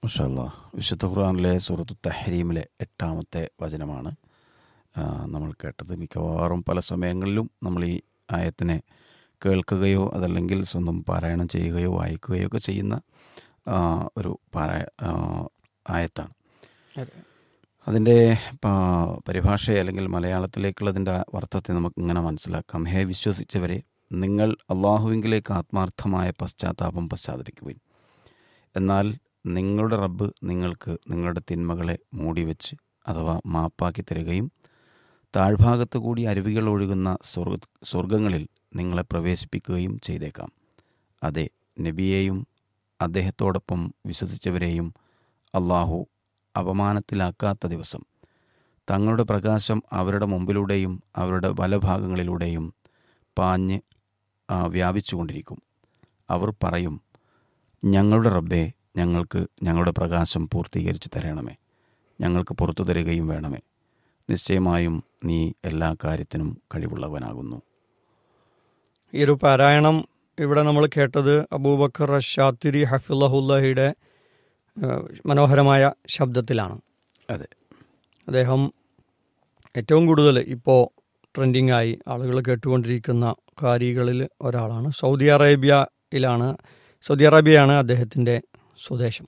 മഷാല്ല വിശുദ്ധ ഖുർആനിലെ സൂറത്തു തഹരീമിലെ എട്ടാമത്തെ വചനമാണ് ആ, നമ്മൾ കേട്ടത് മിക്കവാറും പല സമയങ്ങളിലും നമ്മൾ ഈ ആയത്തിനെ കേൾക്കുകയോ അതല്ലെങ്കിൽ സ്വന്തം പാരായണം ചെയ്യുകയോ വായിക്കുകയോ ഒക്കെ ചെയ്യുന്ന ആ, ഒരു പാരായ ആ, ആയത്താണ് അതിൻ്റെ പ- പരിഭാഷയെ അല്ലെങ്കിൽ മലയാളത്തിലേക്കുള്ളതിൻ്റെ അർത്ഥത്തെ നമുക്ക് ഇങ്ങനെ മനസ്സിലാക്കാം ഹേ വിശ്വസിച്ചവരെ നിങ്ങൾ അള്ളാഹുവിങ്കിലേക്ക് ആത്മാർത്ഥമായ പശ്ചാത്താപം പശ്ചാത്തപിക്കുവിൻ എന്നാൽ നിങ്ങളുടെ റബ്ബ് നിങ്ങൾക്ക് നിങ്ങളുടെ തിന്മകളെ മൂടിവെച്ച് അഥവാ മാപ്പാക്കി തരികയും താഴ്ഭാഗത്തു കൂടി അരുവികൾ ഒഴുകുന്ന സ്വർഗ സ്വർഗങ്ങളിൽ നിങ്ങളെ പ്രവേശിപ്പിക്കുകയും ചെയ്തേക്കാം അതെ നബിയെയും അദ്ദേഹത്തോടൊപ്പം വിശ്വസിച്ചവരെയും അള്ളാഹു അപമാനത്തിലാക്കാത്ത ദിവസം തങ്ങളുടെ പ്രകാശം അവരുടെ മുമ്പിലൂടെയും അവരുടെ വലഭാഗങ്ങളിലൂടെയും പാഞ്ഞ് ആ, വ്യാപിച്ചുകൊണ്ടിരിക്കും അവർ പറയും ഞങ്ങളുടെ റബ്ബേ ഞങ്ങൾക്ക് ഞങ്ങളുടെ പ്രകാശം പൂർത്തീകരിച്ചു തരണമേ ഞങ്ങൾക്ക് പുറത്തു തരികയും വേണമേ നിശ്ചയമായും നീ എല്ലാ കാര്യത്തിനും കഴിവുള്ളവനാകുന്നു ഈ ഒരു പാരായണം ഇവിടെ നമ്മൾ കേട്ടത് അബൂബക്കർ ഷാത്തിരി ഹഫിള്ളഹുല്ലഹിയുടെ ഏഹ്, മനോഹരമായ ശബ്ദത്തിലാണ് അതെ അദ്ദേഹം ഏറ്റവും കൂടുതൽ ഇപ്പോൾ ട്രെൻഡിങ് ആയി ആളുകൾ കേട്ടുകൊണ്ടിരിക്കുന്ന കാരികളിൽ ഒരാളാണ് സൗദി അറേബ്യയിലാണ് സൗദി അറേബ്യയാണ് അദ്ദേഹത്തിൻ്റെ സ്വദേശം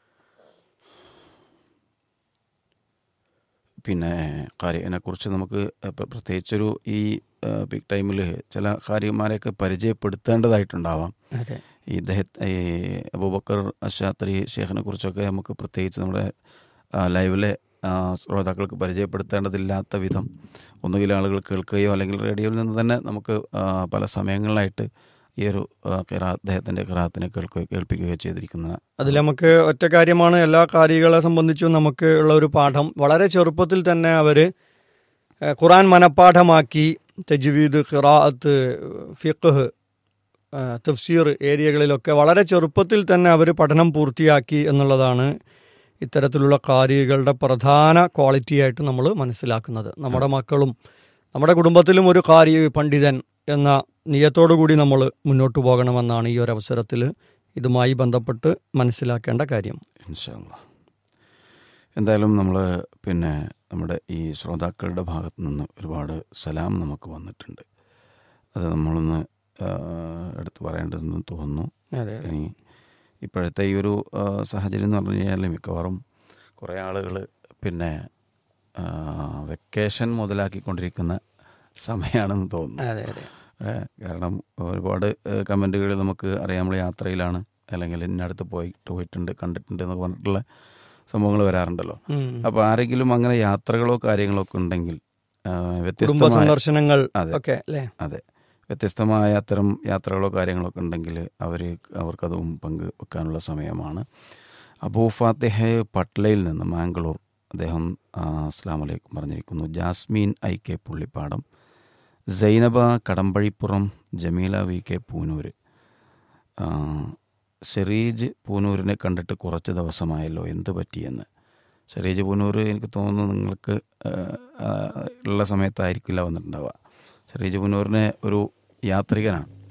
പിന്നെ കാര്യനെ കുറിച്ച് നമുക്ക് പ്ര- പ്രത്യേകിച്ചൊരു ഈ പിക് ടൈമിൽ ചില കാര്യന്മാരെയൊക്കെ പരിചയപ്പെടുത്തേണ്ടതായിട്ടുണ്ടാവാം അതെ ഈ ഇദ്ദേഹത്തെ ഈ അബൂബക്കർ അഷാത്രി ഷേഖിനെ കുറിച്ചൊക്കെ നമുക്ക് പ്രത്യേകിച്ച് നമ്മുടെ ആ, ലൈവിലെ ആ, ശ്രോതാക്കൾക്ക് പരിചയപ്പെടുത്തേണ്ടതില്ലാത്ത വിധം ഒന്നുകിൽ ആളുകൾ കേൾക്കുകയോ അല്ലെങ്കിൽ റേഡിയോയിൽ നിന്ന് തന്നെ നമുക്ക് ആ, പല സമയങ്ങളിലായിട്ട് ഈ ഒരു ആ, ഖിറാ അദ്ദേഹത്തിൻ്റെ ഖിറാത്തിനെ കേൾക്കുകയോ കേൾപ്പിക്കുകയോ ചെയ്തിരിക്കുന്ന അതിൽ നമുക്ക് ഒറ്റ കാര്യമാണ് എല്ലാ കാര്യങ്ങളെ സംബന്ധിച്ചും നമുക്ക് ഉള്ള ഒരു പാഠം വളരെ ചെറുപ്പത്തിൽ തന്നെ അവർ ഖുറാൻ മനഃപ്പാഠമാക്കി തജ്വീദ് ഖിറാഅത്ത് ഫിഖ് തഫ്സീർ ഏരിയകളിലൊക്കെ വളരെ ചെറുപ്പത്തിൽ തന്നെ അവർ പഠനം പൂർത്തിയാക്കി എന്നുള്ളതാണ് ഇത്തരത്തിലുള്ള കാരികളുടെ പ്രധാന ക്വാളിറ്റി ആയിട്ട് നമ്മൾ മനസ്സിലാക്കുന്നത് നമ്മുടെ മക്കളും നമ്മുടെ കുടുംബത്തിലും ഒരു കാരി പണ്ഡിതൻ എന്ന നിയത്തോടു കൂടി നമ്മൾ മുന്നോട്ട് പോകണമെന്നാണ് ഈ ഒരു അവസരത്തിൽ ഇതുമായി ബന്ധപ്പെട്ട് മനസ്സിലാക്കേണ്ട കാര്യം ഇൻഷാല്ല എന്തായാലും നമ്മൾ പിന്നെ നമ്മുടെ ഈ ശ്രോതാക്കളുടെ ഭാഗത്തു നിന്ന് ഒരുപാട് സലാം നമുക്ക് വന്നിട്ടുണ്ട് അത് നമ്മളൊന്ന് ആ, എടുത്തു പറയേണ്ടതെന്ന് തോന്നുന്നു അതെ ഇനി ഇപ്പോഴത്തെ ഈ ഒരു ആ, സാഹചര്യം എന്ന് പറഞ്ഞു കഴിഞ്ഞാൽ മിക്കവാറും കുറേ ആളുകൾ പിന്നെ ആ, വെക്കേഷൻ മുതലാക്കിക്കൊണ്ടിരിക്കുന്ന സമയമാണെന്ന് തോന്നുന്നു അതെ അതെ ഏ, കാരണം ഒരുപാട് കമൻറ്റുകൾ നമുക്ക് അറിയാം നമ്മൾ യാത്രയിലാണ് അല്ലെങ്കിൽ ഇന്നടുത്ത് പോയിട്ട് പോയിട്ടുണ്ട് കണ്ടിട്ടുണ്ട് എന്നൊക്കെ പറഞ്ഞിട്ടുള്ള സംഭവങ്ങൾ വരാറുണ്ടല്ലോ ഉം. അപ്പോൾ ആരെങ്കിലും അങ്ങനെ യാത്രകളോ കാര്യങ്ങളോ ഒക്കെ ഉണ്ടെങ്കിൽ ആ, കുടുംബ വ്യത്യസ്തമായ സന്ദർശനങ്ങൾ അതെ. ഒക്കെ അല്ലേ അതെ വ്യത്യസ്തമായ അത്തരം യാത്രകളോ കാര്യങ്ങളൊക്കെ ഉണ്ടെങ്കിൽ അവർ അവർക്കതും പങ്ക് വെക്കാനുള്ള സമയമാണ് അബൂ ഫാത്തിഹ പട്ലയിൽ നിന്ന് മാംഗ്ലൂർ അദ്ദേഹം ആ, അസ്സാം വലൈക്കും പറഞ്ഞിരിക്കുന്നു Jasmine I K Pullippadam Sainaba Kadampazhipuram Jameela V K Poonoor ആ, ഷെറീജ് പൂനൂരിനെ കണ്ടിട്ട് കുറച്ച് ദിവസമായല്ലോ എന്ത് പറ്റിയെന്ന് ഷെറീജ് പൂനൂർ എനിക്ക് തോന്നുന്നു നിങ്ങൾക്ക് ആ, ആ, ഉള്ള സമയത്തായിരിക്കില്ല വന്നിട്ടുണ്ടാവുക ഷെറീജ് പൂനൂറിനെ ഒരു യാത്രികനാണ്